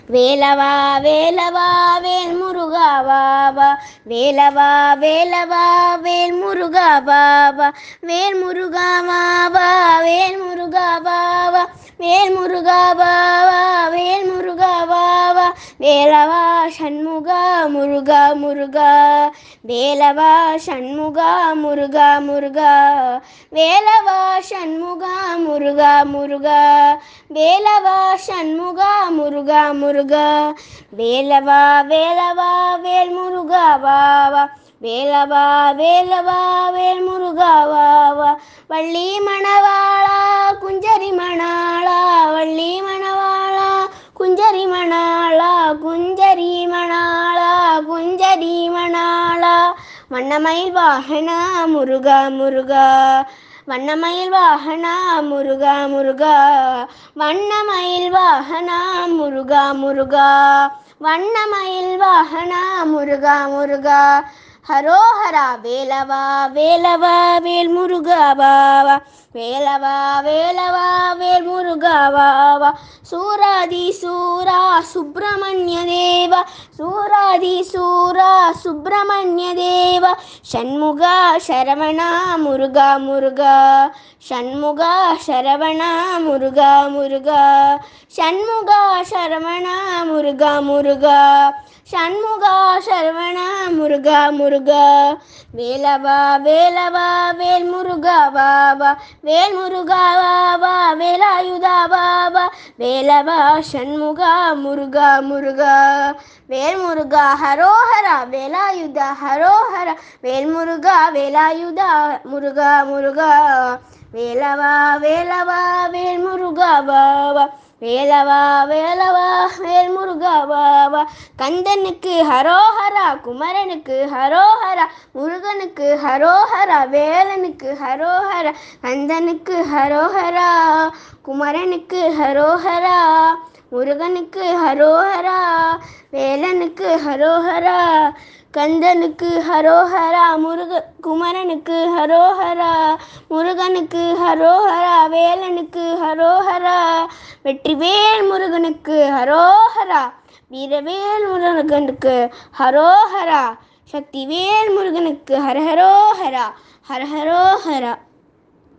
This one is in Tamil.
வேலவா வேலவா வேல் முருகா வாவா வேலவா வேலவா வேல் முருகா வாவா வேல் முருகா வாவா வேல் முருகா வாவா வேல் முருகா வாவா வேல் முருகா வாவா வேலவா சண்முகா முருகா முருகா வேலவா சண்முகா முருகா முருகா வேலவா சண்முகா முருகா முருகா வேலவா சண்முகா முருகா முருகா வேலவா வேலவா வேல் முருகா வாவா வேலவா வேலவா வேல் முருகா வாவா வள்ளி மணவாளா குஞ்சரி மணாளா வள்ளி மணவாளா குஞ்சரி மணாளா குஞ்சரி மணாளா குஞ்சரி மணாளா வண்ணமயில் வாகனா முருகா முருகா வண்ணமயில் வாகனா முருகா முருகா வண்ணமயில் வாகனா முருகா முருகா வண்ணமயில் வாகனா முருகா முருகா ஹரோஹரா வேலவா வேலவா வேல் முருகா வாவா வேலவா வேலவா வேல் முருகா வாவா சூராதி சூரா சுப்பிரமணிய தேவா சூராதி சூரா சுப்பிரமணிய தேவா ஷண்முகா சரவணா முருகா முருகா ஷண்முகா சரவணா முருகா முருகா ஷண்முகா சரவணா முருகா முருகா ஷண்முகா சரவணா முருகா முருகா வேலவா வேலவா வேல் முருகா வாவா வேல் முருகா வாவா வேலாயுதா வாவா வேலவா ஷண்முகா முருகா முருகா வேல் முருகா ஹரோஹரா வேலாயுதா ஹரோஹரா வேல் முருகா வேலாயுதா முருகா முருகா வேலவா வேலவா வேல் முருகா வாவா வேலவா வேலவா வேல் முருகா வாவா கந்தனுக்கு ஹரோஹரா குமரனுக்கு ஹரோஹரா முருகனுக்கு ஹரோஹரா வேலனுக்கு ஹரோஹரா கந்தனுக்கு ஹரோஹரா குமரனுக்கு ஹரோஹரா முருகனுக்கு ஹரோஹரா வேலனுக்கு ஹரோஹரா கந்தனுக்கு ஹரோஹரா முருக குமரனுக்கு ஹரோஹரா முருகனுக்கு ஹரோஹரா வேலனுக்கு ஹரோஹரா வெற்றிவேல் முருகனுக்கு ஹரோஹரா வீரவேல் முருகனுக்கு ஹரோஹரா சக்திவேல் முருகனுக்கு ஹரஹரோஹரா ஹரஹரோஹரா